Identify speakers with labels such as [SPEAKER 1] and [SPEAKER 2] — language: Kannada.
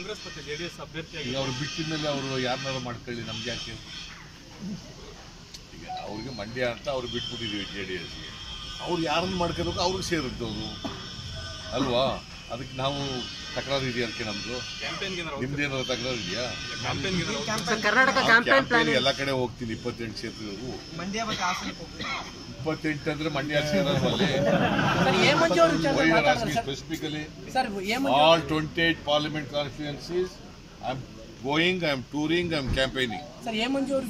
[SPEAKER 1] ಕಾಂಗ್ರೆಸ್ ಮತ್ತೆ ಜೆಡಿಎಸ್ ಅಭ್ಯರ್ಥಿಯಾಗಿ
[SPEAKER 2] ಈಗ ಅವ್ರು ಬಿಟ್ಟಿದ ಮೇಲೆ ಅವರು ಯಾರನ್ನಾರು ಮಾಡ್ಕೊಳ್ಳಿ ನಮ್ಗೆ ಯಾಕೆ ಈಗ ಅವ್ರಿಗೆ ಮಂಡ್ಯ ಅಂತ ಅವ್ರು ಬಿಟ್ಬಿಟ್ಟಿದೀವಿ ಜೆ ಡಿ ಎಸ್ಗೆ ಅವ್ರು ಯಾರನ್ನು ಮಾಡ್ಕೋಬೇಕು ಅವ್ರಿಗೆ ಸೇರುತ್ತೆ ಅವರು ಅಲ್ವಾ ಅದಕ್ಕೆ ನಾವು ತಕರಾರು ಇದೆಯಾ ಅದಕ್ಕೆ ನಮ್ದು
[SPEAKER 1] ಕ್ಯಾಂಪೇನ್ಗೆ
[SPEAKER 2] ನಿಮ್ದೇನಾದ್ರು ತಕರಾರು ಇದೆಯಾ
[SPEAKER 1] ಕ್ಯಾಂಪೇನ್ಗೆ
[SPEAKER 3] ಸರ್ ಕರ್ನಾಟಕ
[SPEAKER 2] ನಾವು
[SPEAKER 3] ಕ್ಯಾಂಪೇನ್
[SPEAKER 2] ಕ್ಯಾಂಪೇನ್
[SPEAKER 3] ಪ್ಲಾನ್
[SPEAKER 2] ಎಲ್ಲ ಕಡೆ ಹೋಗ್ತೀನಿ ಇಪ್ಪತ್ತೆಂಟು ಕ್ಷೇತ್ರದವರು
[SPEAKER 4] ಮಂಡ್ಯ ಮತ್ತೆ ಹಾಸನಕ್ಕೆ ಹೋಗ್ತೀವಿ
[SPEAKER 2] ಇಪ್ಪತ್ತೆಂಟು ಅಂದ್ರೆ ಮಂಡ್ಯ ಸೇರಲ್ವ ಅಲ್ಲಿ
[SPEAKER 3] ಸರ್ ಎ ಮಂಜು ಅವ್ರ ವಿಚಾರದಲ್ಲಿ ಮಾತಾಡಿದ್ರೆ sir
[SPEAKER 2] specifically
[SPEAKER 3] sir A Manju
[SPEAKER 2] all 28 parliament constituencies. I'm going, I'm touring, I'm campaigning.
[SPEAKER 3] Sir A Manju ಅವ್ರ